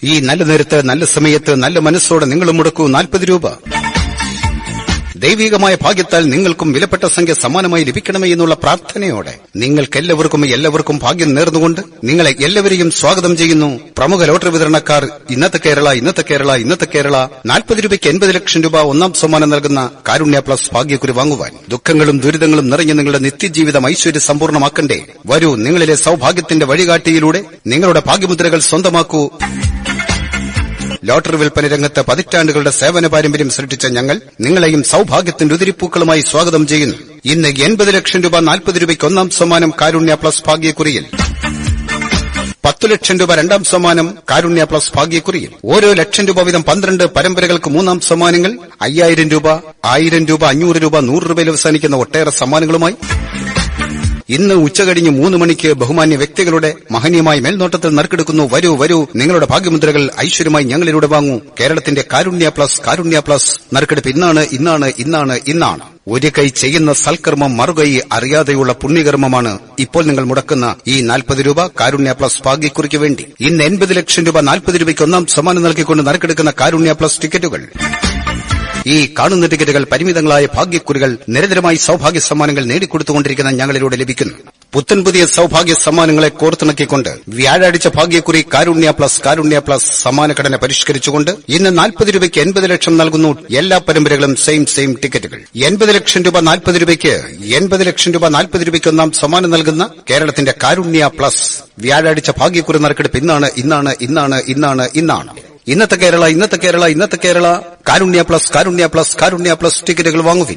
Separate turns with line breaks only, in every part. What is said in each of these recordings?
ഈ നല്ല നേരത്ത് നല്ല സമയത്ത് നല്ല മനസ്സോടെ നിങ്ങളും മുടക്കൂ നാൽപ്പത് രൂപ ദൈവികമായ ഭാഗ്യത്താൽ നിങ്ങൾക്കും വിലപ്പെട്ട സംഖ്യ സമാനമായി ലഭിക്കണമേ എന്നുള്ള പ്രാർത്ഥനയോടെ നിങ്ങൾക്കെല്ലാവർക്കും എല്ലാവർക്കും ഭാഗ്യം നേർന്നുകൊണ്ട് നിങ്ങളെ എല്ലാവരെയും സ്വാഗതം ചെയ്യുന്നു പ്രമുഖ ലോട്ടറി വിതരണക്കാർ ഇന്നത്തെ കേരള ഇന്നത്തെ കേരള ഇന്നത്തെ കേരള നാൽപ്പത് രൂപയ്ക്ക് എൺപത് ലക്ഷം രൂപ ഒന്നാം സമ്മാനം നൽകുന്ന കാരുണ്യ പ്ലസ് ഭാഗ്യക്കുറി വാങ്ങുവാൻ ദുഃഖങ്ങളും ദുരിതങ്ങളും നിറഞ്ഞ നിങ്ങളുടെ നിത്യജീവിതം ഐശ്വര്യ സമ്പൂർണ്ണമാക്കണ്ടേ വരൂ നിങ്ങളിലെ സൗഭാഗ്യത്തിന്റെ വഴികാട്ടിയിലൂടെ നിങ്ങളുടെ ഭാഗ്യമുദ്രകൾ സ്വന്തമാക്കൂ ലോട്ടറി വിൽപ്പന രംഗത്ത് പതിറ്റാണ്ടുകളുടെ സേവന പാരമ്പര്യം സൃഷ്ടിച്ച ഞങ്ങൾ നിങ്ങളെയും സൗഭാഗ്യത്തിന്റെ ഉതിരിപ്പൂക്കളുമായി സ്വാഗതം ചെയ്യുന്നു ഇന്ന് എൺപത് ലക്ഷം രൂപ നാൽപ്പത് രൂപയ്ക്ക് ഒന്നാം സമ്മാനം കാരുണ്യ പ്ലസ് ഭാഗ്യക്കുറിയിൽ പത്തു ലക്ഷം രൂപ രണ്ടാം സമ്മാനം കാരുണ്യ പ്ലസ് ഭാഗ്യക്കുറിയിൽ ഓരോ ലക്ഷം രൂപ വീതം പന്ത്രണ്ട് പരമ്പരകൾക്ക് മൂന്നാം സമ്മാനങ്ങൾ അയ്യായിരം രൂപ ആയിരം രൂപ അഞ്ഞൂറ് രൂപ നൂറ് രൂപയിൽ അവസാനിക്കുന്ന ഒട്ടേറെ സമ്മാനങ്ങളുമായി ഇന്ന് ഉച്ചകഴിഞ്ഞ് മൂന്ന് മണിക്ക് ബഹുമാന്യ വ്യക്തികളുടെ മഹനീയമായ മേൽനോട്ടത്തിൽ നറുക്കെടുക്കുന്നു വരൂ വരൂ നിങ്ങളുടെ ഭാഗ്യമുദ്രകൾ ഐശ്വര്യമായി ഞങ്ങളിലൂടെ വാങ്ങൂ കേരളത്തിന്റെ കാരുണ്യ പ്ലസ് കാരുണ്യ പ്ലസ് നറുക്കെടുപ്പ് ഇന്നാണ് ഇന്നാണ് ഇന്നാണ് ഇന്നാണ് ഒരു കൈ ചെയ്യുന്ന സൽക്കർമ്മം മറുകൈ അറിയാതെയുള്ള പുണ്യകർമ്മമാണ് ഇപ്പോൾ നിങ്ങൾ മുടക്കുന്ന ഈ നാൽപ്പത് രൂപ കാരുണ്യ പ്ലസ് ഭാഗ്യക്കുറിക്ക് വേണ്ടി ഇന്ന് എൺപത് ലക്ഷം രൂപ നാൽപ്പത് രൂപയ്ക്ക് ഒന്നാം സമ്മാനം നൽകിക്കൊണ്ട് നറുക്കെടുക്കുന്ന കാരുണ്യ പ്ലസ് ടിക്കറ്റുകൾ ഈ കാണുന്ന ടിക്കറ്റുകൾ പരിമിതങ്ങളായ ഭാഗ്യക്കുറികൾ നിരന്തരമായി സൗഭാഗ്യ സമ്മാനങ്ങൾ നേടിക്കൊടുത്തുകൊണ്ടിരിക്കുന്ന ഞങ്ങളിലൂടെ ലഭിക്കുന്നു പുത്തൻ പുതിയ സൗഭാഗ്യ സമ്മാനങ്ങളെ കോർത്തിണക്കിക്കൊണ്ട് വ്യാഴാഴ്ച ഭാഗ്യക്കുറി കാരുണ്യ പ്ലസ് കാരുണ്യ പ്ലസ് സമ്മാനഘടന പരിഷ്കരിച്ചുകൊണ്ട് ഇന്ന് നാൽപ്പത് രൂപയ്ക്ക് എൺപത് ലക്ഷം നൽകുന്നു എല്ലാ പരമ്പരകളും സെയിം സെയിം ടിക്കറ്റുകൾ എൺപത് ലക്ഷം രൂപ നാൽപ്പത് രൂപയ്ക്ക് എൺപത് ലക്ഷം രൂപ നാൽപ്പത് രൂപയ്ക്ക് ഒന്നാം സമ്മാനം നൽകുന്ന കേരളത്തിന്റെ കാരുണ്യ പ്ലസ് വ്യാഴാഴ്ച ഭാഗ്യക്കുറി നറുക്കെടുപ്പ് ഇന്നാണ് ഇന്നാണ് ഇന്നാണ് ഇന്നാണ് ഇന്നാണ് ഇന്നത്തെ കേരള ഇന്നത്തെ കേരള ഇന്നത്തെ Kerala Karunya plus Karunya plus Karunya plus ടിക്കറ്റുകൾ വാങ്ങുവിൻ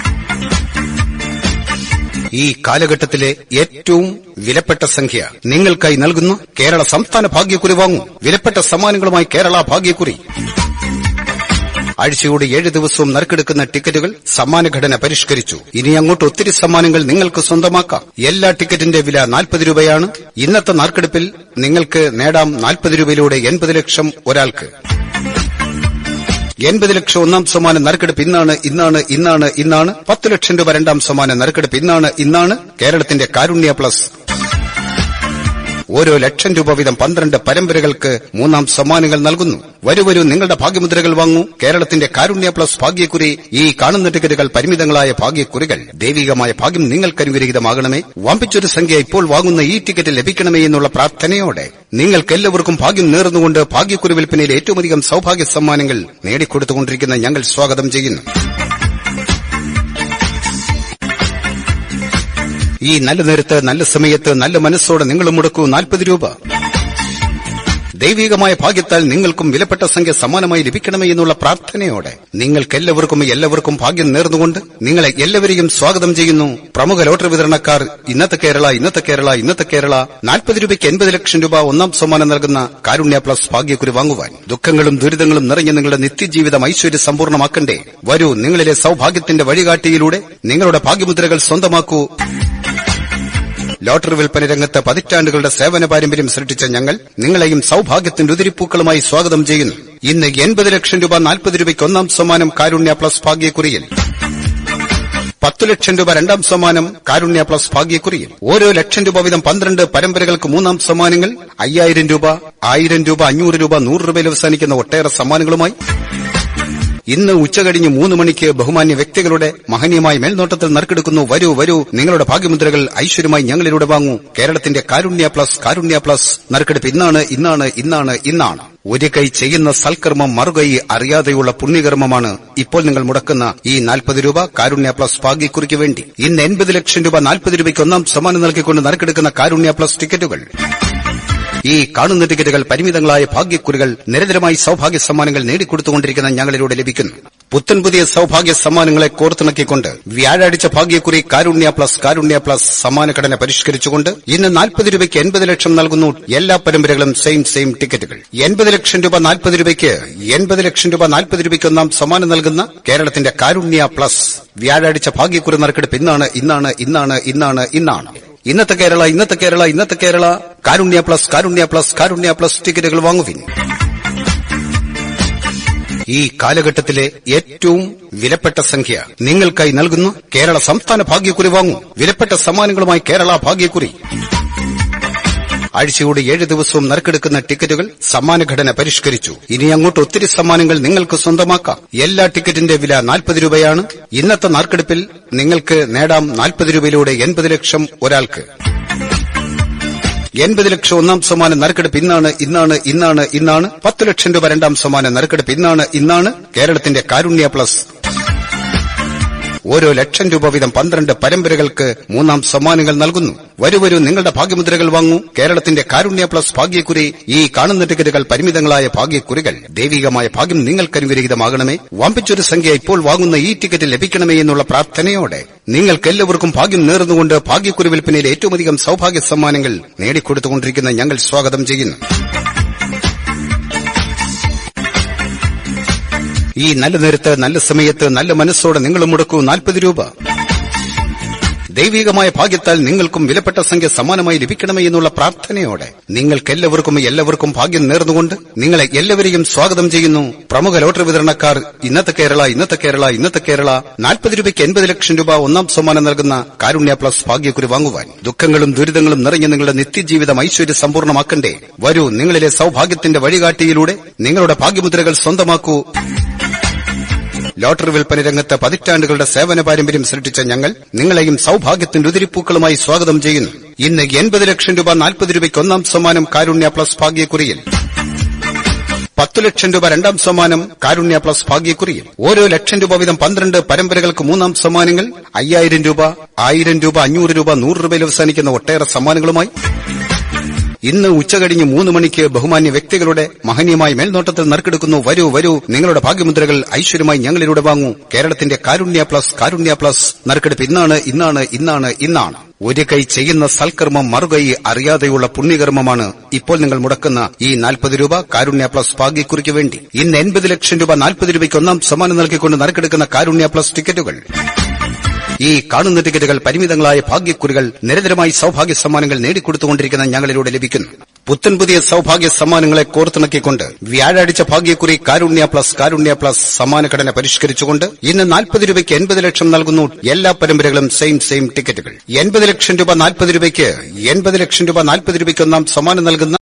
ഈ കാലഘട്ടത്തിലെ ഏറ്റവും വിലപ്പെട്ട സംഖ്യ നിങ്ങൾക്കായി നൽകുന്ന കേരള സംസ്ഥാന ഭാഗ്യക്കുറി വാങ്ങൂ വിലപ്പെട്ട സമ്മാനങ്ങളുമായി കേരള ഭാഗ്യക്കുറി ആഴ്ചയോടെ ഏഴ് ദിവസവും നറുക്കെടുക്കുന്ന ടിക്കറ്റുകൾ സമ്മാനഘടന പരിഷ്കരിച്ചു ഇനി അങ്ങോട്ട് ഒത്തിരി സമ്മാനങ്ങൾ നിങ്ങൾക്ക് സ്വന്തമാക്കാം എല്ലാ ടിക്കറ്റിന്റെ വില നാൽപ്പത് രൂപയാണ് ഇന്നത്തെ നറുക്കെടുപ്പിൽ നിങ്ങൾക്ക് നേടാം നാൽപ്പത് രൂപയിലൂടെ എൺപത് ലക്ഷം ഒരാൾക്ക് എൺപത് ലക്ഷം ഒന്നാം സമ്മാനം നറുക്കെടുപ്പ് ഇന്നാണ് ഇന്നാണ് ഇന്നാണ് ഇന്നാണ് പത്ത് ലക്ഷം രൂപ രണ്ടാം സമ്മാനം നറുക്കെടുപ്പ് ഇന്നാണ് ഇന്നാണ് കേരളത്തിന്റെ കാരുണ്യ പ്ലസ് ഓരോ ലക്ഷം രൂപ വീതം പന്ത്രണ്ട് പരമ്പരകൾക്ക് മൂന്നാം സമ്മാനങ്ങൾ നൽകുന്നു വരൂ വരൂ നിങ്ങളുടെ ഭാഗ്യമുദ്രകൾ വാങ്ങൂ കേരളത്തിന്റെ കാരുണ്യ പ്ലസ് ഭാഗ്യക്കുറി ഈ കാണുന്ന ടിക്കറ്റുകൾ പരിമിതങ്ങളായ ഭാഗ്യക്കുറികൾ ദൈവികമായ ഭാഗ്യം നിങ്ങൾക്കനുഗ്രഹീതമാകണമേ വമ്പിച്ചൊരു സംഖ്യ ഇപ്പോൾ വാങ്ങുന്ന ഈ ടിക്കറ്റ് ലഭിക്കണമേ എന്നുള്ള പ്രാർത്ഥനയോടെ നിങ്ങൾക്കെല്ലാവർക്കും ഭാഗ്യം നേർന്നുകൊണ്ട് ഭാഗ്യക്കുറി വിൽപ്പനയിൽ ഏറ്റവും അധികം സൗഭാഗ്യ സമ്മാനങ്ങൾ നേടിക്കൊടുത്തുകൊണ്ടിരിക്കുന്ന ഞങ്ങൾ സ്വാഗതം ചെയ്യുന്നു ഈ നല്ല നേരത്ത് നല്ല സമയത്ത് നല്ല മനസ്സോടെ നിങ്ങൾ മുടക്കൂ നാൽപ്പത് രൂപ ദൈവികമായ ഭാഗ്യത്താൽ നിങ്ങൾക്കും വിലപ്പെട്ട സംഖ്യ സമാനമായി ലഭിക്കണമേ എന്നുള്ള പ്രാർത്ഥനയോടെ നിങ്ങൾക്കെല്ലാവർക്കും എല്ലാവർക്കും ഭാഗ്യം നേർന്നുകൊണ്ട് നിങ്ങളെ എല്ലാവരെയും സ്വാഗതം ചെയ്യുന്നു പ്രമുഖ ലോട്ടറി വിതരണക്കാർ ഇന്നത്തെ കേരള ഇന്നത്തെ കേരള ഇന്നത്തെ കേരള നാൽപ്പത് രൂപയ്ക്ക് എൺപത് ലക്ഷം രൂപ ഒന്നാം സമ്മാനം നൽകുന്ന കാരുണ്യ പ്ലസ് ഭാഗ്യക്കുറി വാങ്ങുവാൻ ദുഃഖങ്ങളും ദുരിതങ്ങളും നിറഞ്ഞ നിങ്ങളുടെ നിത്യജീവിതം ഐശ്വര്യ സമ്പൂർണ്ണമാക്കണ്ടേ വരൂ നിങ്ങളിലെ സൗഭാഗ്യത്തിന്റെ വഴികാട്ടിയിലൂടെ നിങ്ങളുടെ ഭാഗ്യമുദ്രകൾ സ്വന്തമാക്കൂ ലോട്ടറി വിൽപ്പന രംഗത്ത് പതിറ്റാണ്ടുകളുടെ സേവന പാരമ്പര്യം സൃഷ്ടിച്ച ഞങ്ങൾ നിങ്ങളെയും സൗഭാഗ്യത്തിന്റെ ഉതിരിപ്പൂക്കളുമായി സ്വാഗതം ചെയ്യുന്നു ഇന്ന് എൺപത് ലക്ഷം രൂപ നാൽപ്പത് രൂപയ്ക്ക് ഒന്നാം സമ്മാനം കാരുണ്യ പ്ലസ് ഭാഗ്യക്കുറിയിൽ പത്തു ലക്ഷം രൂപ രണ്ടാം സമ്മാനം കാരുണ്യ പ്ലസ് ഭാഗ്യക്കുറിയിൽ ഓരോ ലക്ഷം രൂപ വീതം പന്ത്രണ്ട് പരമ്പരകൾക്ക് മൂന്നാം സമ്മാനങ്ങൾ അയ്യായിരം രൂപ ആയിരം രൂപ അഞ്ഞൂറ് രൂപ നൂറ് രൂപയിൽ അവസാനിക്കുന്ന ഒട്ടേറെ സമ്മാനങ്ങളുമായി ഇന്ന് ഉച്ചകഴിഞ്ഞ് മൂന്ന് മണിക്ക് ബഹുമാന്യ വ്യക്തികളുടെ മഹനീയമായ മേൽനോട്ടത്തിൽ നറുക്കെടുക്കുന്നു വരൂ വരൂ നിങ്ങളുടെ ഭാഗ്യമുദ്രകൾ ഐശ്വര്യമായി ഞങ്ങളിലൂടെ വാങ്ങൂ കേരളത്തിന്റെ കാരുണ്യ പ്ലസ് കാരുണ്യ പ്ലസ് നറുക്കെടുപ്പ് ഇന്നാണ് ഇന്നാണ് ഇന്നാണ് ഇന്നാണ് ഒരു കൈ ചെയ്യുന്ന സൽക്കർമ്മം മറുകൈ അറിയാതെയുള്ള പുണ്യകർമ്മമാണ് ഇപ്പോൾ നിങ്ങൾ മുടക്കുന്ന ഈ നാൽപ്പത് രൂപ കാരുണ്യ പ്ലസ് ഭാഗ്യക്കുറിക്ക് വേണ്ടി ഇന്ന് എൺപത് ലക്ഷം രൂപ നാൽപ്പത് രൂപയ്ക്ക് ഒന്നാം സമ്മാനം നൽകിക്കൊണ്ട് നറുക്കെടുക്കുന്ന കാരുണ്യ പ്ലസ് ടിക്കറ്റുകൾ ഈ കാണുന്ന ടിക്കറ്റുകൾ പരിമിതങ്ങളായ ഭാഗ്യക്കുറികൾ നിരന്തരമായി സൗഭാഗ്യ സമ്മാനങ്ങൾ നേടിക്കൊടുത്തുകൊണ്ടിരിക്കുന്ന ഞങ്ങളിലൂടെ ലഭിക്കുന്നു പുത്തൻ പുതിയ സൗഭാഗ്യ സമ്മാനങ്ങളെ കോർത്തിണക്കിക്കൊണ്ട് വ്യാഴാഴ്ച ഭാഗ്യക്കുറി കാരുണ്യ പ്ലസ് കാരുണ്യ പ്ലസ് സമ്മാനഘടന പരിഷ്കരിച്ചുകൊണ്ട് ഇന്ന് നാൽപ്പത് രൂപയ്ക്ക് എൺപത് ലക്ഷം നൽകുന്നു എല്ലാ പരമ്പരകളും സെയിം സെയിം ടിക്കറ്റുകൾ എൺപത് ലക്ഷം രൂപ നാൽപ്പത് രൂപയ്ക്ക് എൺപത് ലക്ഷം രൂപ നാൽപ്പത് രൂപയ്ക്ക് ഒന്നാം സമ്മാനം നൽകുന്ന കേരളത്തിന്റെ കാരുണ്യ പ്ലസ് വ്യാഴാഴ്ച ഭാഗ്യക്കുറി നറുക്കെടുപ്പ് ഇന്നാണ് ഇന്നാണ് ഇന്നാണ് ഇന്നാണ് ഇന്നാണ് ഇന്നത്തെ കേരള ഇന്നത്തെ കേരള ഇന്നത്തെ Kerala Karunya plus Karunya plus Karunya plus ടിക്കറ്റുകൾ വാങ്ങുവിൻ ഈ കാലഘട്ടത്തിലെ ഏറ്റവും വിലപ്പെട്ട സംഖ്യ നിങ്ങൾക്കായി നൽകുന്ന കേരള സംസ്ഥാന ഭാഗ്യക്കുറി വാങ്ങൂ വിലപ്പെട്ട സമ്മാനങ്ങളുമായി കേരള ഭാഗ്യക്കുറി ആഴ്ചയോടെ ഏഴ് ദിവസവും നറുക്കെടുക്കുന്ന ടിക്കറ്റുകൾ സമ്മാനഘടന പരിഷ്കരിച്ചു ഇനി അങ്ങോട്ട് ഒത്തിരി സമ്മാനങ്ങൾ നിങ്ങൾക്ക് സ്വന്തമാക്കാം എല്ലാ ടിക്കറ്റിന്റെ വില നാൽപ്പത് രൂപയാണ് ഇന്നത്തെ നറുക്കെടുപ്പിൽ നിങ്ങൾക്ക് നേടാം നാൽപ്പത് രൂപയിലൂടെ എൺപത് ലക്ഷം ഒരാൾക്ക് എൺപത് ലക്ഷം ഒന്നാം സമ്മാനം നറുക്കെടുപ്പ് ഇന്നാണ് ഇന്നാണ് ഇന്നാണ് ഇന്നാണ് പത്ത് ലക്ഷം രൂപ രണ്ടാം സമ്മാനം നറുക്കെടുപ്പ് ഇന്നാണ് ഇന്നാണ് കേരളത്തിന്റെ കാരുണ്യ പ്ലസ് ഓരോ ലക്ഷം രൂപ വീതം പന്ത്രണ്ട് പരമ്പരകൾക്ക് മൂന്നാം സമ്മാനങ്ങൾ നൽകുന്നു വരൂ വരൂ നിങ്ങളുടെ ഭാഗ്യമുദ്രകൾ വാങ്ങൂ കേരളത്തിന്റെ കാരുണ്യ പ്ലസ് ഭാഗ്യക്കുറി ഈ കാണുന്ന ടിക്കറ്റുകൾ പരിമിതങ്ങളായ ഭാഗ്യക്കുറികൾ ദൈവികമായ ഭാഗ്യം നിങ്ങൾക്കനുഗ്രഹീതമാകണമേ വമ്പിച്ചൊരു സംഖ്യ ഇപ്പോൾ വാങ്ങുന്ന ഈ ടിക്കറ്റ് ലഭിക്കണമേ എന്നുള്ള പ്രാർത്ഥനയോടെ നിങ്ങൾക്കെല്ലാവർക്കും ഭാഗ്യം നേർന്നുകൊണ്ട് ഭാഗ്യക്കുറി വിൽപ്പനയിൽ ഏറ്റവും അധികം സൌഭാഗ്യ സമ്മാനങ്ങൾ നേടിക്കൊടുത്തുകൊണ്ടിരിക്കുന്ന ഞങ്ങൾ സ്വാഗതം ചെയ്യുന്നു ഈ നല്ല നേരത്ത് നല്ല സമയത്ത് നല്ല മനസ്സോടെ നിങ്ങൾ മുടക്കൂ നാൽപ്പത് രൂപ ദൈവികമായ ഭാഗ്യത്താൽ നിങ്ങൾക്കും വിലപ്പെട്ട സംഖ്യ സമാനമായി ലഭിക്കണമേ എന്നുള്ള പ്രാർത്ഥനയോടെ നിങ്ങൾക്കെല്ലാവർക്കും എല്ലാവർക്കും ഭാഗ്യം നേർന്നുകൊണ്ട് നിങ്ങളെ എല്ലാവരെയും സ്വാഗതം ചെയ്യുന്നു പ്രമുഖ ലോട്ടറി വിതരണക്കാർ ഇന്നത്തെ കേരള ഇന്നത്തെ കേരള ഇന്നത്തെ കേരള നാൽപ്പത് രൂപയ്ക്ക് എൺപത് ലക്ഷം രൂപ ഒന്നാം സമ്മാനം നൽകുന്ന കാരുണ്യ പ്ലസ് ഭാഗ്യക്കുറി വാങ്ങുവാൻ ദുഃഖങ്ങളും ദുരിതങ്ങളും നിറഞ്ഞ നിങ്ങളുടെ നിത്യജീവിതം ഐശ്വര്യ സമ്പൂർണ്ണമാക്കണ്ടേ വരൂ നിങ്ങളിലെ സൌഭാഗ്യത്തിന്റെ വഴികാട്ടിയിലൂടെ നിങ്ങളുടെ ഭാഗ്യമുദ്രകൾ സ്വന്തമാക്കൂ ലോട്ടറി വിൽപ്പന രംഗത്ത് പതിറ്റാണ്ടുകളുടെ സേവന പാരമ്പര്യം സൃഷ്ടിച്ച ഞങ്ങൾ നിങ്ങളെയും സൌഭാഗ്യത്തിന്റെ ഉതിരിപ്പൂക്കളുമായി സ്വാഗതം ചെയ്യുന്നു ഇന്ന് എൺപത് ലക്ഷം രൂപ നാൽപ്പത് രൂപയ്ക്ക് ഒന്നാം സമ്മാനം കാരുണ്യ പ്ലസ് ഭാഗ്യക്കുറിയിൽ പത്തു ലക്ഷം രൂപ രണ്ടാം സമ്മാനം കാരുണ്യ പ്ലസ് ഭാഗ്യക്കുറിയിൽ ഓരോ ലക്ഷം രൂപ വീതം പന്ത്രണ്ട് പരമ്പരകൾക്ക് മൂന്നാം സമ്മാനങ്ങൾ അയ്യായിരം രൂപ ആയിരം രൂപ അഞ്ഞൂറ് രൂപ നൂറ് രൂപയിൽ അവസാനിക്കുന്ന ഒട്ടേറെ സമ്മാനങ്ങളുമായി ഇന്ന് ഉച്ചകഴിഞ്ഞ് മൂന്ന് മണിക്ക് ബഹുമാന്യ വ്യക്തികളുടെ മഹനീയമായ മേൽനോട്ടത്തിൽ നറുക്കെടുക്കുന്നു വരൂ വരൂ നിങ്ങളുടെ ഭാഗ്യമുദ്രകൾ ഐശ്വര്യമായി ഞങ്ങളിലൂടെ വാങ്ങൂ കേരളത്തിന്റെ കാരുണ്യ പ്ലസ് കാരുണ്യ പ്ലസ് നറുക്കെടുപ്പ് ഇന്നാണ് ഇന്നാണ് ഇന്നാണ് ഇന്നാണ് ഒരു കൈ ചെയ്യുന്ന സൽക്കർമ്മം മറുകൈ അറിയാതെയുള്ള പുണ്യകർമ്മമാണ് ഇപ്പോൾ നിങ്ങൾ മുടക്കുന്ന ഈ നാൽപ്പത് രൂപ കാരുണ്യ പ്ലസ് ഭാഗ്യക്കുറിക്ക് വേണ്ടി ഇന്ന് എൺപത് ലക്ഷം രൂപ നാൽപ്പത് രൂപയ്ക്ക് ഒന്നാം സമ്മാനം നൽകിക്കൊണ്ട് നറുക്കെടുക്കുന്ന കാരുണ്യ പ്ലസ് ടിക്കറ്റുകൾ ഈ കാണുന്ന ടിക്കറ്റുകൾ പരിമിതങ്ങളായ ഭാഗ്യക്കുറികൾ നിരന്തരമായി സൌഭാഗ്യ സമ്മാനങ്ങൾ നേടിക്കൊടുത്തുകൊണ്ടിരിക്കുന്ന ഞങ്ങളിലൂടെ ലഭിക്കുന്നു പുത്തൻ പുതിയ സൌഭാഗ്യ സമ്മാനങ്ങളെ കോർത്തിണക്കിക്കൊണ്ട് വ്യാഴാഴ്ച ഭാഗ്യക്കുറി കാരുണ്യ പ്ലസ് കാരുണ്യ പ്ലസ് സമ്മാനഘടന പരിഷ്കരിച്ചുകൊണ്ട് ഇന്ന് നാൽപ്പത് രൂപയ്ക്ക് എൺപത് ലക്ഷം നൽകുന്നു എല്ലാ പരമ്പരകളും സെയിം സെയിം ടിക്കറ്റുകൾ എൺപത് ലക്ഷം രൂപ നാൽപ്പത് രൂപയ്ക്ക് എൺപത് ലക്ഷം രൂപ നാൽപ്പത് രൂപയ്ക്ക് ഒന്നാം സമ്മാനം നൽകുന്ന